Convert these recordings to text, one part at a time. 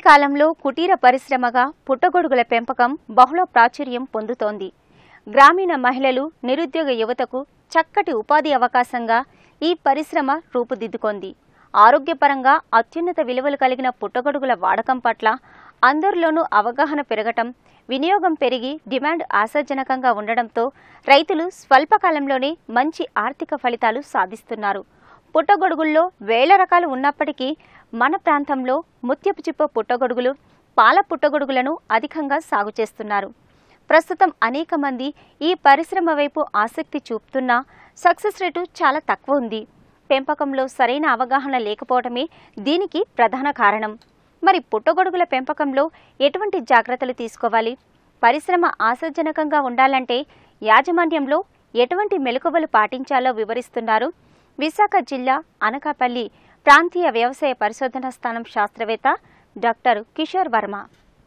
కాలంలో కుటీర పరిశ్రమగా పుట్టగొడుగుల పెంపకం బహుళ ప్రాచుర్యం పొందుతోంది గ్రామీణ మహిళలు నిరుద్యోగ యువతకు చక్కటి ఉపాధి అవకాశంగా ఈ పరిశ్రమ రూపుదిద్దుకొంది ఆరోగ్యపరంగా అత్యున్నత విలువలు కలిగిన పుట్టగొడుగుల వాడకం పట్ల అందరిలోనూ అవగాహన పెరగటం వినియోగం పెరిగి డిమాండ్ ఆశాజనకంగా ఉండడంతో రైతులు స్వల్పకాలంలోనే మంచి ఆర్థిక ఫలితాలు సాధిస్తున్నారు పుట్టగొడుగుల్లో వేల రకాలు ఉన్నప్పటికీ మన ప్రాంతంలో ముత్యపు చిప్ప పుట్టగొడుగులు పాల పుట్టగొడుగులను అధికంగా సాగు చేస్తున్నారు ప్రస్తుతం అనేక మంది ఈ పరిశ్రమ వైపు ఆసక్తి చూపుతున్నా సక్సెస్ రేటు చాలా తక్కువ ఉంది పెంపకంలో సరైన అవగాహన లేకపోవడమే దీనికి ప్రధాన కారణం మరి పుట్టగొడుగుల పెంపకంలో ఎటువంటి జాగ్రత్తలు తీసుకోవాలి పరిశ్రమ ఆశాజనకంగా ఉండాలంటే యాజమాన్యంలో ఎటువంటి మెలకువలు పాటించాలో వివరిస్తున్నారు విశాఖ జిల్లా అనకాపల్లి ప్రాంతీయ వ్యవసాయ పరిశోధన స్థానం శాస్త్రవేత్త డాక్టర్ కిషోర్ వర్మ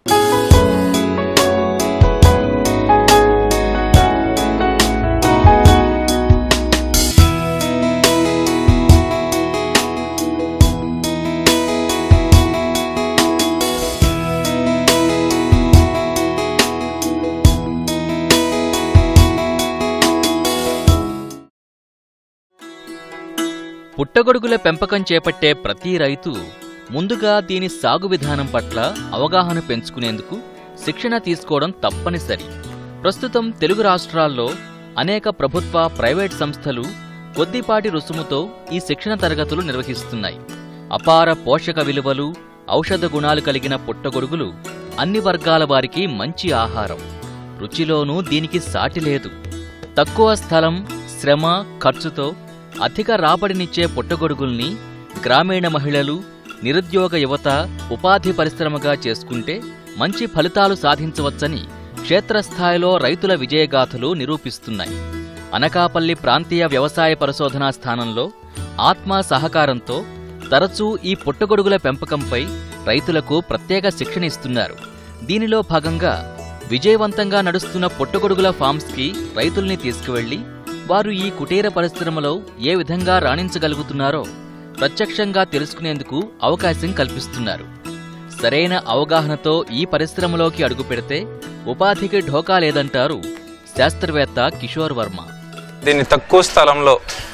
పుట్టగొడుగుల పెంపకం చేపట్టే ప్రతి రైతు ముందుగా దీని సాగు విధానం పట్ల అవగాహన పెంచుకునేందుకు శిక్షణ తీసుకోవడం తప్పనిసరి ప్రస్తుతం తెలుగు రాష్ట్రాల్లో అనేక ప్రభుత్వ ప్రైవేట్ సంస్థలు కొద్దిపాటి రుసుముతో ఈ శిక్షణ తరగతులు నిర్వహిస్తున్నాయి అపార పోషక విలువలు ఔషధ గుణాలు కలిగిన పుట్టగొడుగులు అన్ని వర్గాల వారికి మంచి ఆహారం రుచిలోనూ దీనికి సాటి లేదు తక్కువ స్థలం శ్రమ ఖర్చుతో అధిక రాబడినిచ్చే పుట్టగొడుగుల్ని గ్రామీణ మహిళలు నిరుద్యోగ యువత ఉపాధి పరిశ్రమగా చేసుకుంటే మంచి ఫలితాలు సాధించవచ్చని క్షేత్రస్థాయిలో రైతుల విజయగాథలు నిరూపిస్తున్నాయి అనకాపల్లి ప్రాంతీయ వ్యవసాయ పరిశోధనా స్థానంలో ఆత్మ సహకారంతో తరచూ ఈ పుట్టగొడుగుల పెంపకంపై రైతులకు ప్రత్యేక శిక్షణ ఇస్తున్నారు దీనిలో భాగంగా విజయవంతంగా నడుస్తున్న పుట్టగొడుగుల ఫామ్స్కి రైతుల్ని తీసుకువెళ్లి వారు ఈ కుటీర పరిశ్రమలో ఏ విధంగా రాణించగలుగుతున్నారో ప్రత్యక్షంగా తెలుసుకునేందుకు అవకాశం కల్పిస్తున్నారు సరైన అవగాహనతో ఈ పరిశ్రమలోకి అడుగుపెడితే ఉపాధికి ఢోకా లేదంటారు శాస్త్రవేత్త కిషోర్ వర్మ దీన్ని తక్కువ స్థలంలో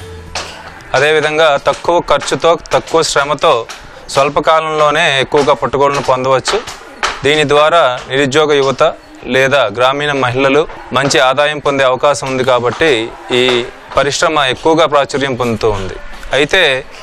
అదేవిధంగా తక్కువ ఖర్చుతో తక్కువ శ్రమతో స్వల్పకాలంలోనే ఎక్కువగా పట్టుకోలను పొందవచ్చు దీని ద్వారా నిరుద్యోగ యువత లేదా గ్రామీణ మహిళలు మంచి ఆదాయం పొందే అవకాశం ఉంది కాబట్టి ఈ పరిశ్రమ ఎక్కువగా ప్రాచుర్యం పొందుతూ ఉంది అయితే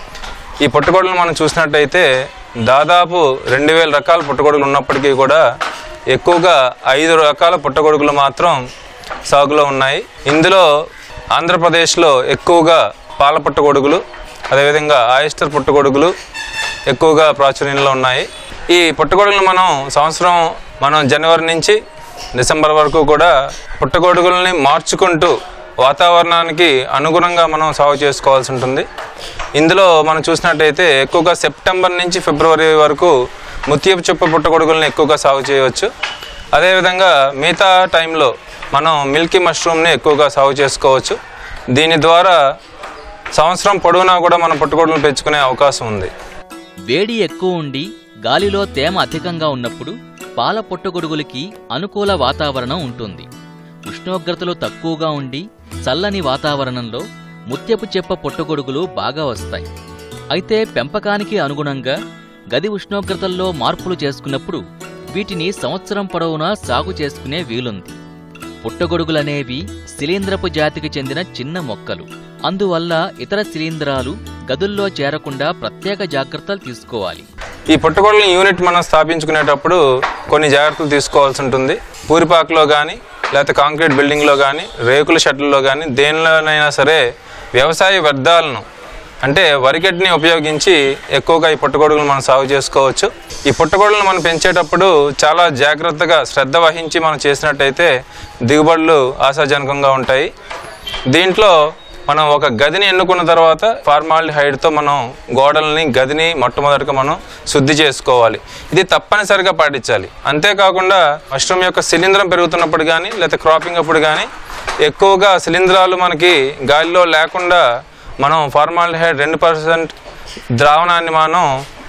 ఈ పుట్టగొడుగులు మనం చూసినట్టయితే దాదాపు రెండు వేల రకాల పుట్టగొడుగులు ఉన్నప్పటికీ కూడా ఎక్కువగా ఐదు రకాల పుట్టగొడుగులు మాత్రం సాగులో ఉన్నాయి ఇందులో ఆంధ్రప్రదేశ్లో ఎక్కువగా పాల పుట్టగొడుగులు అదేవిధంగా ఆయిస్టర్ పుట్టగొడుగులు ఎక్కువగా ప్రాచుర్యంలో ఉన్నాయి ఈ పుట్టగొడుగులు మనం సంవత్సరం మనం జనవరి నుంచి డిసెంబర్ వరకు కూడా పుట్టగొడుగుల్ని మార్చుకుంటూ వాతావరణానికి అనుగుణంగా మనం సాగు చేసుకోవాల్సి ఉంటుంది ఇందులో మనం చూసినట్టయితే ఎక్కువగా సెప్టెంబర్ నుంచి ఫిబ్రవరి వరకు ముత్యపు చుప్ప పుట్టగొడుగులను ఎక్కువగా సాగు చేయవచ్చు అదేవిధంగా మిగతా టైంలో మనం మిల్కీ మష్రూమ్ని ఎక్కువగా సాగు చేసుకోవచ్చు దీని ద్వారా సంవత్సరం పొడవునా కూడా మనం పుట్టగొడుగులు పెంచుకునే అవకాశం ఉంది వేడి ఎక్కువ ఉండి గాలిలో తేమ అధికంగా ఉన్నప్పుడు పాల పుట్టగొడుగులకి అనుకూల వాతావరణం ఉంటుంది ఉష్ణోగ్రతలు తక్కువగా ఉండి చల్లని వాతావరణంలో ముత్యపు చెప్ప పుట్టగొడుగులు బాగా వస్తాయి అయితే పెంపకానికి అనుగుణంగా గది ఉష్ణోగ్రతల్లో మార్పులు చేసుకున్నప్పుడు వీటిని సంవత్సరం పొడవునా సాగు చేసుకునే వీలుంది పుట్టగొడుగులనేవి శిలీంద్రపు జాతికి చెందిన చిన్న మొక్కలు అందువల్ల ఇతర శిలీంధ్రాలు గదుల్లో చేరకుండా ప్రత్యేక జాగ్రత్తలు తీసుకోవాలి ఈ పుట్టగొడుగుల యూనిట్ మనం స్థాపించుకునేటప్పుడు కొన్ని జాగ్రత్తలు తీసుకోవాల్సి ఉంటుంది పూరిపాకలో కానీ లేకపోతే కాంక్రీట్ బిల్డింగ్లో కానీ రేకుల షెడ్లలో కానీ దేనిలోనైనా సరే వ్యవసాయ వ్యర్థాలను అంటే వరిగడ్డిని ఉపయోగించి ఎక్కువగా ఈ పుట్టగొడుగులు మనం సాగు చేసుకోవచ్చు ఈ పుట్టగొడుగులను మనం పెంచేటప్పుడు చాలా జాగ్రత్తగా శ్రద్ధ వహించి మనం చేసినట్టయితే దిగుబడులు ఆశాజనకంగా ఉంటాయి దీంట్లో మనం ఒక గదిని ఎన్నుకున్న తర్వాత ఫార్మాలిహైడ్తో మనం గోడల్ని గదిని మొట్టమొదటిగా మనం శుద్ధి చేసుకోవాలి ఇది తప్పనిసరిగా పాటించాలి అంతేకాకుండా మష్రూమ్ యొక్క శిలీంధ్రం పెరుగుతున్నప్పుడు కానీ లేకపోతే క్రాపింగ్ అప్పుడు కానీ ఎక్కువగా శిలీంధ్రాలు మనకి గాలిలో లేకుండా మనం ఫార్మాలిహైడ్ రెండు పర్సెంట్ ద్రావణాన్ని మనం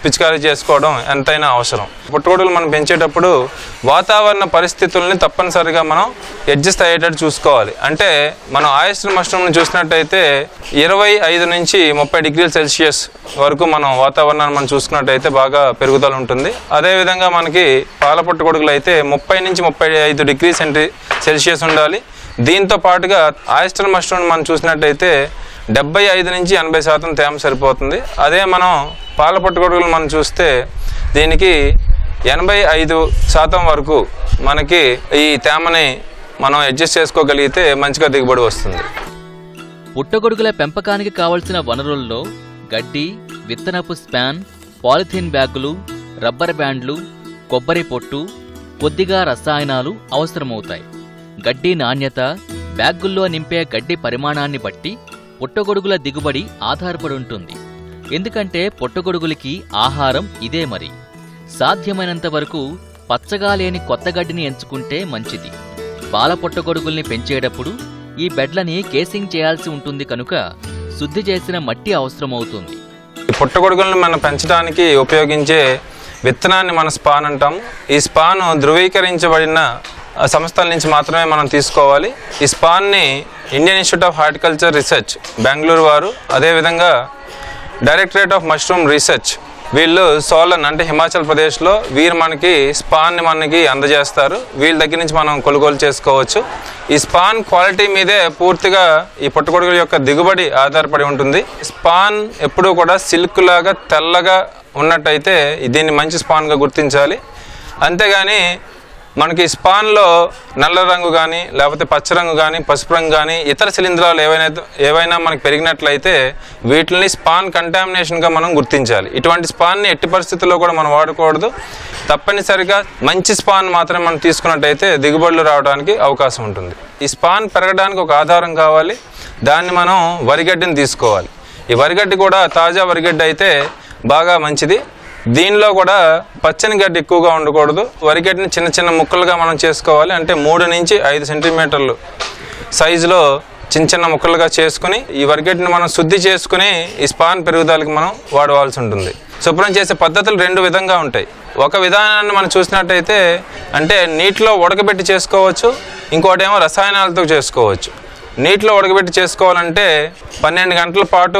పిచికారీ చేసుకోవడం ఎంతైనా అవసరం పుట్టగొడుగులు మనం పెంచేటప్పుడు వాతావరణ పరిస్థితుల్ని తప్పనిసరిగా మనం అడ్జస్ట్ అయ్యేటట్టు చూసుకోవాలి అంటే మనం ఆయిస్టర్ మష్రూమ్ని చూసినట్టయితే ఇరవై ఐదు నుంచి ముప్పై డిగ్రీల సెల్సియస్ వరకు మనం వాతావరణాన్ని మనం చూసుకున్నట్టయితే బాగా పెరుగుదల ఉంటుంది అదేవిధంగా మనకి పాల పుట్టగొడుగులు అయితే ముప్పై నుంచి ముప్పై ఐదు డిగ్రీ సెంటి సెల్సియస్ ఉండాలి దీంతో పాటుగా ఆయిస్టర్ మష్రూమ్ మనం చూసినట్టయితే డెబ్బై ఐదు నుంచి ఎనభై శాతం తేమ సరిపోతుంది అదే మనం పాల పుట్టగొడుగులు మనం చూస్తే దీనికి ఎనభై ఐదు శాతం వరకు మనకి ఈ తేమని మనం అడ్జస్ట్ చేసుకోగలిగితే మంచిగా దిగుబడి వస్తుంది పుట్టగొడుగుల పెంపకానికి కావలసిన వనరుల్లో గడ్డి విత్తనపు స్పాన్ పాలిథీన్ బ్యాగులు రబ్బర్ బ్యాండ్లు కొబ్బరి పొట్టు కొద్దిగా రసాయనాలు అవసరమవుతాయి గడ్డి నాణ్యత బ్యాగుల్లో నింపే గడ్డి పరిమాణాన్ని బట్టి పుట్టగొడుగుల దిగుబడి ఆధారపడి ఉంటుంది ఎందుకంటే పుట్టగొడుగులకి ఆహారం ఇదే మరి సాధ్యమైనంత వరకు పచ్చగా లేని కొత్త గడ్డిని ఎంచుకుంటే మంచిది పాల పుట్టగొడుగుల్ని పెంచేటప్పుడు ఈ బెడ్లని కేసింగ్ చేయాల్సి ఉంటుంది కనుక శుద్ధి చేసిన మట్టి అవసరమవుతుంది ఈ పుట్టగొడుగులను మనం పెంచడానికి ఉపయోగించే విత్తనాన్ని మన స్పాన్ అంటాం ఈ స్పాన్ ధృవీకరించబడిన ఆ, సంస్థల నుంచి మాత్రమే మనం తీసుకోవాలి ఈ స్పాన్ని Indian institute of horticulture research Bengaluru వారు అదేవిధంగా డైరెక్టరేట్ ఆఫ్ మష్రూమ్ రీసెర్చ్ వీళ్ళు సోలన్ అంటే హిమాచల్ ప్రదేశ్లో వీరు మనకి స్పాన్ని మనకి అందజేస్తారు వీళ్ళ దగ్గర నుంచి మనం కొనుగోలు చేసుకోవచ్చు ఈ స్పాన్ క్వాలిటీ మీదే పూర్తిగా ఈ పుట్టగొడుగుల యొక్క దిగుబడి ఆధారపడి ఉంటుంది స్పాన్ ఎప్పుడూ కూడా సిల్క్ లాగా తెల్లగా ఉన్నట్టయితే దీన్ని మంచి స్పాన్గా గుర్తించాలి అంతేగాని మనకి స్పాన్లో నల్ల రంగు కానీ లేకపోతే పచ్చ రంగు కానీ పసుపు రంగు కానీ ఇతర శిలీంధ్రాలు ఏవైనా ఏవైనా మనకి పెరిగినట్లయితే వీటిని స్పాన్ కంటామినేషన్గా మనం గుర్తించాలి ఇటువంటి స్పాన్ని ఎట్టి పరిస్థితుల్లో కూడా మనం వాడకూడదు తప్పనిసరిగా మంచి స్పాన్ మాత్రమే మనం తీసుకున్నట్టయితే దిగుబడులు రావడానికి అవకాశం ఉంటుంది ఈ స్పాన్ పెరగడానికి ఒక ఆధారం కావాలి దాన్ని మనం వరిగడ్డిని తీసుకోవాలి ఈ వరిగడ్డి కూడా తాజా వరిగడ్డి అయితే బాగా మంచిది దీనిలో కూడా పచ్చని గడ్డి ఎక్కువగా ఉండకూడదు వరిగడ్డిని చిన్న చిన్న ముక్కలుగా మనం చేసుకోవాలి అంటే మూడు నుంచి ఐదు సెంటీమీటర్లు సైజులో చిన్న చిన్న ముక్కలుగా చేసుకుని ఈ వరిగడ్డిని మనం శుద్ధి చేసుకుని ఈ స్పాన్ పెరుగుదలకి మనం వాడవలసి ఉంటుంది శుభ్రం చేసే పద్ధతులు రెండు విధంగా ఉంటాయి ఒక విధానాన్ని మనం చూసినట్టయితే అంటే నీటిలో ఉడకబెట్టి చేసుకోవచ్చు ఇంకోటేమో రసాయనాలతో చేసుకోవచ్చు నీటిలో ఉడకబెట్టి చేసుకోవాలంటే పన్నెండు గంటల పాటు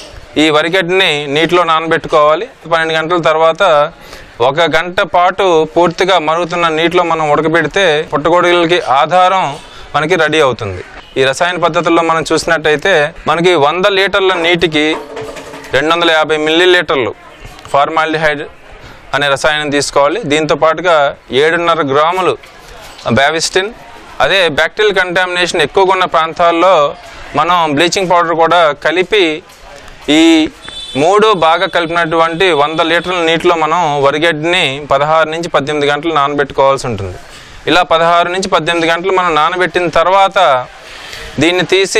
ఈ వరిగడ్డిని నీటిలో నానబెట్టుకోవాలి పన్నెండు గంటల తర్వాత ఒక గంట పాటు పూర్తిగా మరుగుతున్న నీటిలో మనం ఉడకబెడితే పుట్టగొడుగులకి ఆధారం మనకి రెడీ అవుతుంది ఈ రసాయన పద్ధతుల్లో మనం చూసినట్టయితే మనకి వంద లీటర్ల నీటికి రెండు వందల యాభై మిల్లీ లీటర్లు ఫార్మాల్డిహైడ్ అనే రసాయనం తీసుకోవాలి దీంతో పాటుగా ఏడున్నర గ్రాములు బ్యావిస్టిన్ అదే బ్యాక్టీరియల్ కంటామినేషన్ ఎక్కువగా ఉన్న ప్రాంతాల్లో మనం బ్లీచింగ్ పౌడర్ కూడా కలిపి ఈ మూడు బాగా కలిపినటువంటి వంద లీటర్ల నీటిలో మనం వరిగడ్డిని పదహారు నుంచి పద్దెనిమిది గంటలు నానబెట్టుకోవాల్సి ఉంటుంది ఇలా పదహారు నుంచి పద్దెనిమిది గంటలు మనం నానబెట్టిన తర్వాత దీన్ని తీసి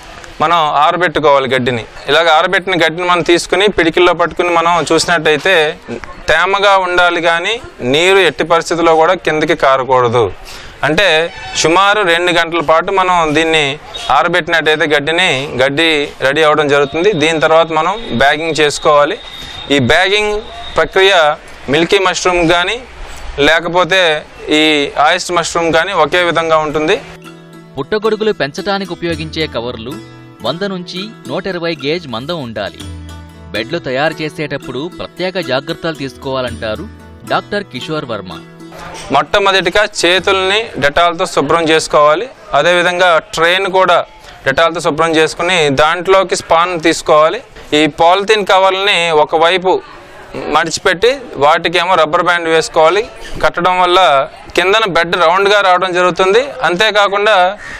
మనం ఆరబెట్టుకోవాలి గడ్డిని ఇలాగ ఆరబెట్టిన గడ్డిని మనం తీసుకుని పిడికిల్లో పట్టుకుని మనం చూసినట్టయితే తేమగా ఉండాలి కానీ నీరు ఎట్టి పరిస్థితుల్లో కూడా కిందకి కారకూడదు అంటే సుమారు రెండు గంటల పాటు మనం దీన్ని ఆరబెట్టినట్టయితే గడ్డిని గడ్డి రెడీ అవ్వడం జరుగుతుంది దీని తర్వాత మనం బ్యాగింగ్ చేసుకోవాలి ఈ బ్యాగింగ్ ప్రక్రియ మిల్కీ మష్రూమ్ కానీ లేకపోతే ఈ ఆయిస్ట్ మష్రూమ్ కానీ ఒకే విధంగా ఉంటుంది పుట్టగొడుగులు పెంచటానికి ఉపయోగించే కవర్లు వంద నుంచి నూట ఇరవై గేజ్ మందం ఉండాలి బెడ్లు తయారు చేసేటప్పుడు ప్రత్యేక జాగ్రత్తలు తీసుకోవాలంటారు డాక్టర్ కిషోర్ వర్మ మొట్టమొదటిగా చేతుల్ని డెటాల్తో శుభ్రం చేసుకోవాలి అదేవిధంగా ట్రైన్ కూడా డెటాల్తో శుభ్రం చేసుకుని దాంట్లోకి స్పాన్ తీసుకోవాలి ఈ పాలిథిన్ కవర్లని ఒకవైపు మడిచిపెట్టి వాటికేమో రబ్బర్ బ్యాండ్ వేసుకోవాలి కట్టడం వల్ల కిందన బెడ్ రౌండ్గా రావడం జరుగుతుంది అంతేకాకుండా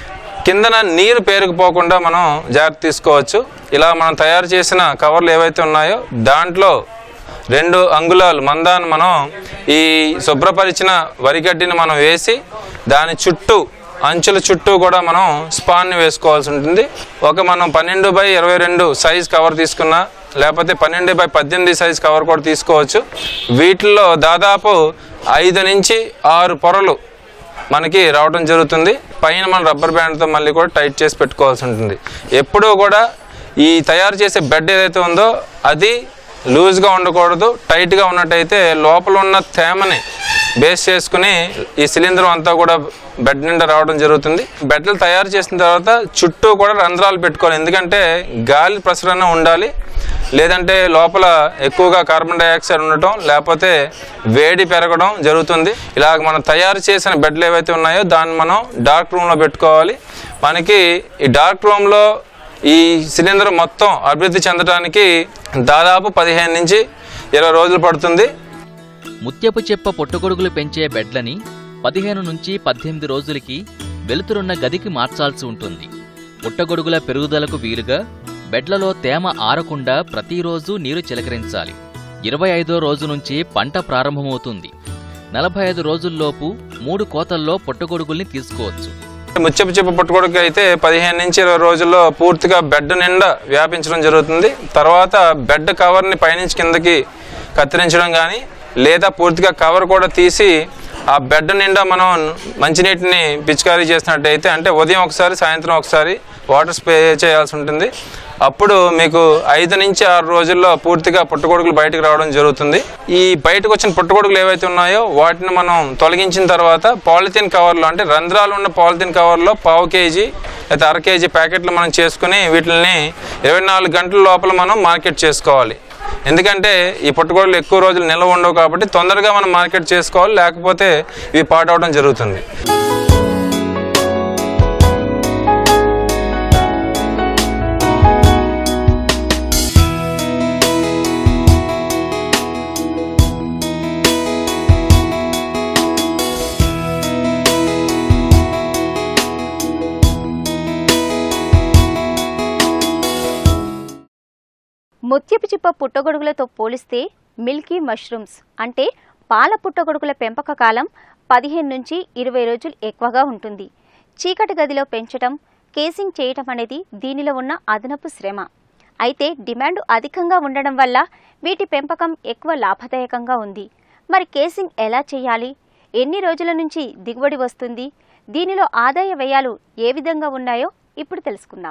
కిందన నీరు పేరుకుపోకుండా మనం జాగ్రత్త తీసుకోవచ్చు ఇలా మనం తయారు చేసిన కవర్లు ఏవైతే ఉన్నాయో దాంట్లో రెండు అంగుళాలు మందాన్ని మనం ఈ శుభ్రపరిచిన వరిగడ్డిని మనం వేసి దాని చుట్టూ అంచుల చుట్టూ కూడా మనం స్పాన్ని వేసుకోవాల్సి ఉంటుంది ఒక మనం పన్నెండు బై ఇరవై రెండు సైజ్ కవర్ తీసుకున్నా లేకపోతే పన్నెండు బై పద్దెనిమిది సైజ్ కవర్ కూడా తీసుకోవచ్చు వీటిల్లో దాదాపు ఐదు నుంచి ఆరు పొరలు మనకి రావడం జరుగుతుంది పైన మనం రబ్బర్ బ్యాండ్తో మళ్ళీ కూడా టైట్ చేసి పెట్టుకోవాల్సి ఉంటుంది ఎప్పుడూ కూడా ఈ తయారు చేసే బెడ్ ఏదైతే ఉందో అది లూజ్గా ఉండకూడదు టైట్గా ఉన్నట్టయితే లోపల ఉన్న తేమని బేస్ చేసుకుని ఈ సిలిండర్ అంతా కూడా బెడ్ నిండా రావడం జరుగుతుంది బెడ్లు తయారు చేసిన తర్వాత చుట్టూ కూడా రంధ్రాలు పెట్టుకోవాలి ఎందుకంటే గాలి ప్రసరణ ఉండాలి లేదంటే లోపల ఎక్కువగా కార్బన్ డైఆక్సైడ్ ఉండటం లేకపోతే వేడి పెరగడం జరుగుతుంది ఇలాగ మనం తయారు చేసిన బెడ్లు ఏవైతే ఉన్నాయో దాన్ని మనం డార్క్ రూమ్లో పెట్టుకోవాలి మనకి ఈ డార్క్ రూమ్లో ఈ సిలిండర్ మొత్తం అభివృద్ధి చెందడానికి దాదాపు పదిహేను నుంచి ఇరవై రోజులు పడుతుంది ముత్యపు చెప్ప పుట్టగొడుగులు పెంచే బెడ్లని పదిహేను నుంచి పద్దెనిమిది రోజులకి వెలుతురున్న గదికి మార్చాల్సి ఉంటుంది పుట్టగొడుగుల పెరుగుదలకు వీలుగా బెడ్లలో తేమ ఆరకుండా ప్రతిరోజు నీరు చిలకరించాలి ఇరవై ఐదో రోజు నుంచి పంట ప్రారంభమవుతుంది నలభై ఐదు రోజుల్లోపు మూడు కోతల్లో పుట్టగొడుగుల్ని తీసుకోవచ్చు ముచ్చపు చెప్పు పుట్టుకొడుకు అయితే పదిహేను నుంచి ఇరవై రోజుల్లో పూర్తిగా బెడ్ నిండా వ్యాపించడం జరుగుతుంది తర్వాత బెడ్ కవర్ని పైనుంచి కిందకి కత్తిరించడం కానీ లేదా పూర్తిగా కవర్ కూడా తీసి ఆ బెడ్ నిండా మనం మంచినీటిని పిచికారీ చేసినట్టయితే అంటే ఉదయం ఒకసారి సాయంత్రం ఒకసారి వాటర్ స్ప్రే చేయాల్సి ఉంటుంది అప్పుడు మీకు ఐదు నుంచి ఆరు రోజుల్లో పూర్తిగా పుట్టగొడుగులు బయటకు రావడం జరుగుతుంది ఈ బయటకు వచ్చిన పుట్టగొడుగులు ఏవైతే ఉన్నాయో వాటిని మనం తొలగించిన తర్వాత పాలిథిన్ కవర్లో అంటే రంధ్రాలు ఉన్న పాలిథిన్ కవర్లో పావు కేజీ లేదా అర కేజీ ప్యాకెట్లు మనం చేసుకుని వీటిని ఇరవై నాలుగు గంటల లోపల మనం మార్కెట్ చేసుకోవాలి ఎందుకంటే ఈ పుట్టగొడుగులు ఎక్కువ రోజులు నిల్వ ఉండవు కాబట్టి తొందరగా మనం మార్కెట్ చేసుకోవాలి లేకపోతే ఇవి పాడవడం జరుగుతుంది ముత్యపు చిప్ప పుట్టగొడుగులతో పోలిస్తే మిల్కీ మష్రూమ్స్ అంటే పాల పుట్టగొడుగుల పెంపక కాలం పదిహేను నుంచి ఇరవై రోజులు ఎక్కువగా ఉంటుంది చీకటి గదిలో పెంచటం కేసింగ్ చేయటం అనేది దీనిలో ఉన్న అదనపు శ్రమ అయితే డిమాండ్ అధికంగా ఉండడం వల్ల వీటి పెంపకం ఎక్కువ లాభదాయకంగా ఉంది మరి కేసింగ్ ఎలా చేయాలి ఎన్ని రోజుల నుంచి దిగుబడి వస్తుంది దీనిలో ఆదాయ వ్యయాలు ఏ విధంగా ఉన్నాయో ఇప్పుడు తెలుసుకుందాం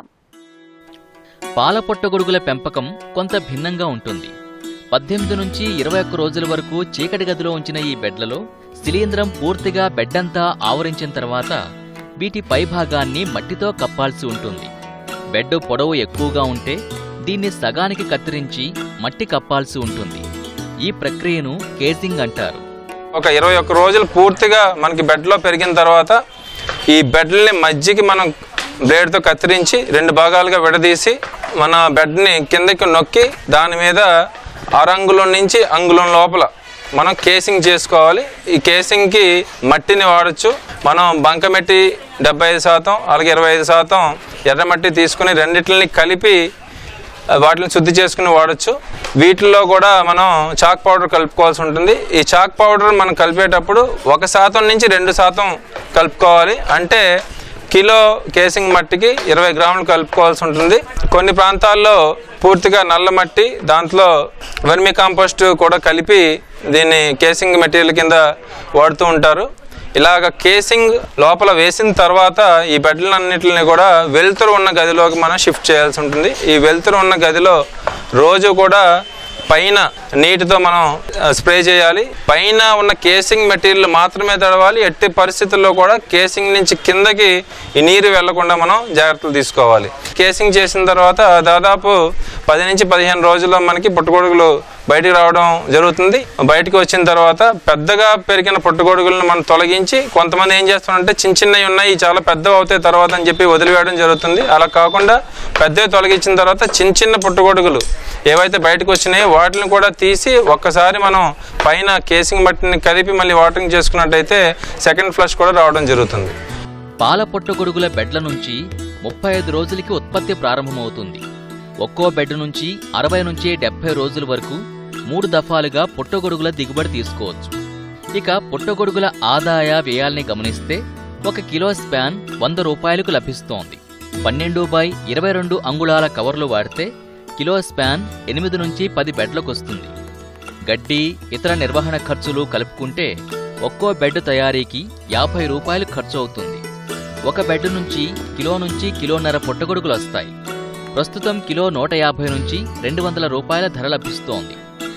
పాల పుట్టగొడుగుల పెంపకం కొంత భిన్నంగా ఉంటుంది పద్దెనిమిది నుంచి ఇరవై ఒక్క రోజుల వరకు చీకటి గదిలో ఉంచిన ఈ బెడ్లలో శిలీంధ్రం పూర్తిగా బెడ్డంతా ఆవరించిన తర్వాత వీటి పైభాగాన్ని మట్టితో కప్పాల్సి ఉంటుంది బెడ్ పొడవు ఎక్కువగా ఉంటే దీన్ని సగానికి కత్తిరించి మట్టి కప్పాల్సి ఉంటుంది ఈ ప్రక్రియను కేసింగ్ అంటారు ఒక ఇరవై ఒక్క రోజులు పూర్తిగా మనకి బెడ్లో పెరిగిన తర్వాత ఈ బెడ్లని మధ్యకి మనం బ్లేడ్తో కత్తిరించి రెండు భాగాలుగా విడదీసి మన బెడ్ని కిందకి నొక్కి దాని మీద అరంగుళం నుంచి అంగుళం లోపల మనం కేసింగ్ చేసుకోవాలి ఈ కేసింగ్కి మట్టిని వాడచ్చు మనం బంకమట్టి డెబ్బై ఐదు శాతం అలాగే ఇరవై ఐదు శాతం ఎర్రమట్టి తీసుకుని రెండిట్లని కలిపి వాటిని శుద్ధి చేసుకుని వాడచ్చు వీటిల్లో కూడా మనం చాక్ పౌడర్ కలుపుకోవాల్సి ఉంటుంది ఈ చాక్ పౌడర్ మనం కలిపేటప్పుడు ఒక శాతం నుంచి రెండు శాతం కలుపుకోవాలి అంటే కిలో కేసింగ్ మట్టికి ఇరవై గ్రాములు కలుపుకోవాల్సి ఉంటుంది కొన్ని ప్రాంతాల్లో పూర్తిగా నల్ల మట్టి దాంట్లో వర్మి కాంపోస్ట్ కూడా కలిపి దీన్ని కేసింగ్ మెటీరియల్ కింద వాడుతూ ఉంటారు ఇలాగ కేసింగ్ లోపల వేసిన తర్వాత ఈ బెడ్లన్నింటిని కూడా వెలుతురు ఉన్న గదిలోకి మనం షిఫ్ట్ చేయాల్సి ఉంటుంది ఈ వెలుతురు ఉన్న గదిలో రోజు కూడా పైన నీటితో మనం ఆ, స్ప్రే చేయాలి పైన ఉన్న కేసింగ్ మెటీరియల్ మాత్రమే తడవాలి ఎట్టి పరిస్థితుల్లో కూడా కేసింగ్ నుంచి కిందకి ఈ నీరు వెళ్లకుండా మనం జాగ్రత్తలు తీసుకోవాలి కేసింగ్ చేసిన తర్వాత దాదాపు పది నుంచి పదిహేను రోజుల్లో మనకి పుట్టుగొడుగులు బయటికి రావడం జరుగుతుంది బయటికి వచ్చిన తర్వాత పెద్దగా పెరిగిన పుట్టుగొడుగులను మనం తొలగించి కొంతమంది ఏం చేస్తారంటే చిన్న చిన్నవి ఉన్నాయి ఇవి చాలా పెద్దవి అవుతాయి తర్వాత అని చెప్పి వదిలివేయడం జరుగుతుంది అలా కాకుండా పెద్దవి తొలగించిన తర్వాత చిన్న చిన్న పుట్టుగొడుగులు ఏవైతే బయటకు వచ్చినాయో వాటిని కూడా తీసి ఒక్కసారి మనం పైన కేసింగ్ మట్టిని కలిపి మళ్ళీ వాటరింగ్ చేసుకున్నట్టయితే సెకండ్ ఫ్లష్ కూడా రావడం జరుగుతుంది పాల పుట్టగొడుగుల బెడ్ల నుంచి ముప్పై ఐదు రోజులకి ఉత్పత్తి ప్రారంభమవుతుంది ఒక్కో బెడ్ నుంచి అరవై నుంచి డెబ్బై రోజుల వరకు మూడు దఫాలుగా పుట్టగొడుగుల దిగుబడి తీసుకోవచ్చు ఇక పుట్టగొడుగుల ఆదాయ వ్యయాల్ని గమనిస్తే ఒక కిలో స్పాన్ వంద రూపాయలకు లభిస్తోంది పన్నెండు బై ఇరవై రెండు అంగుళాల కవర్లు వాడితే కిలో స్పాన్ ఎనిమిది నుంచి పది బెడ్లకు వస్తుంది గడ్డి ఇతర నిర్వహణ ఖర్చులు కలుపుకుంటే ఒక్కో బెడ్ తయారీకి యాభై రూపాయలు ఖర్చు అవుతుంది ఒక బెడ్ నుంచి కిలో నుంచి కిలోన్నర పుట్టగొడుగులు వస్తాయి ప్రస్తుతం కిలో నూట యాభై నుంచి రెండు వందల రూపాయల ధర లభిస్తోంది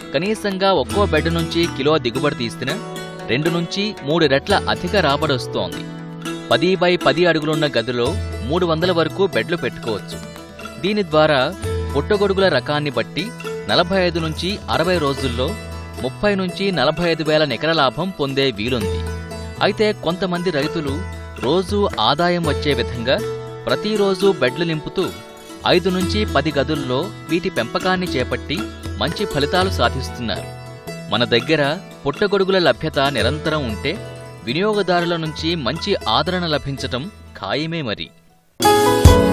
కనీసంగా ఒక్కో బెడ్ నుంచి కిలో దిగుబడి తీసిన రెండు నుంచి మూడు రెట్ల అధిక రాబడి వస్తోంది పది బై పది అడుగులున్న గదిలో మూడు వందల వరకు బెడ్లు పెట్టుకోవచ్చు దీని ద్వారా పుట్టగొడుగుల రకాన్ని బట్టి నలభై ఐదు నుంచి అరవై రోజుల్లో ముప్పై నుంచి నలభై ఐదు వేల నికర లాభం పొందే వీలుంది అయితే కొంతమంది రైతులు రోజూ ఆదాయం వచ్చే విధంగా ప్రతిరోజు బెడ్లు నింపుతూ ఐదు నుంచి పది గదుల్లో వీటి పెంపకాన్ని చేపట్టి మంచి ఫలితాలు సాధిస్తున్నారు మన దగ్గర పుట్టగొడుగుల లభ్యత నిరంతరం ఉంటే వినియోగదారుల నుంచి మంచి ఆదరణ లభించటం ఖాయమే మరి